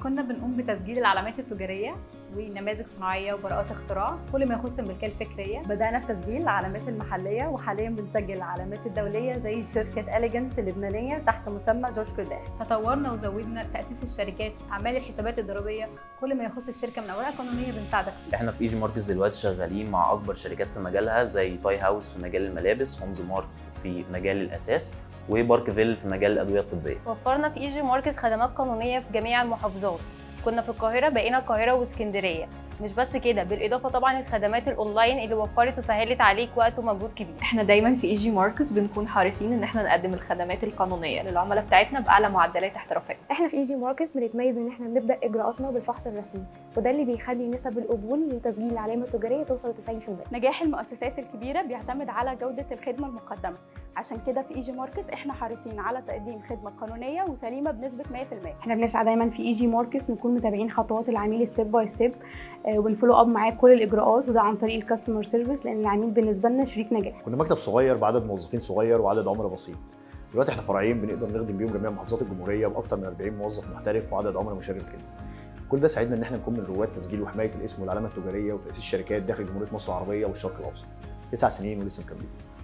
كنا بنقوم بتسجيل العلامات التجاريه ونماذج صناعيه وبراءات اختراع كل ما يخص الملكيه الفكريه بدأنا بتسجيل العلامات المحلية وحاليا بنسجل العلامات الدولية زي شركة أليجنت اللبنانية تحت مسمى جورج كرداح تطورنا وزودنا تاسيس الشركات اعمال الحسابات الضريبيه كل ما يخص الشركه من اوراق قانونيه بنساعدك فيه احنا في ايجي ماركتس دلوقتي شغالين مع اكبر شركات في مجالها زي تاي هاوس في مجال الملابس هومز مارك في مجال الاساس وباركفيل في مجال الادويه الطبيه وفرنا في ايجي ماركت خدمات قانونيه في جميع المحافظات كنا في القاهره بقينا القاهره واسكندريه مش بس كده بالاضافه طبعا الخدمات الاونلاين اللي وفرت وسهلت عليك وقت ومجهود كبير احنا دايما في ايجي ماركس بنكون حريصين ان احنا نقدم الخدمات القانونيه للعملاء بتاعتنا باعلى معدلات احترافيه احنا في ايجي ماركتس بنتميز ان احنا بنبدا اجراءاتنا بالفحص الرسمي وده اللي بيخلي نسب القبول لتسجيل العلامه التجاريه توصل ل 90% نجاح المؤسسات الكبيرة بيعتمد على جودة الخدمة المقدمة عشان كده في ايجي ماركس احنا حريصين على تقديم خدمة قانونية وسليمة بنسبة 100% احنا بنسعى دايما في ايجي ماركس نكون متابعين خطوات العميل ستيب باي ستيب وبنفولو اب معاه كل الاجراءات وده عن طريق الكاستمر سيرفيس لان العميل بالنسبه لنا شريك نجاح كنا مكتب صغير بعدد موظفين صغير وعدد عملاء بسيط دلوقتي احنا فرعين بنقدر نخدم بيهم جميع محافظات الجمهوريه باكثر من 40 موظف محترف وعدد عملاء مشرف جدا كل ده ساعدنا ان احنا نكون من رواد تسجيل وحمايه الاسم والعلامه التجاريه وتاسيس شركات داخل جمهوريه مصر العربيه والشرق الاوسط تسع سنين ولسه مكملين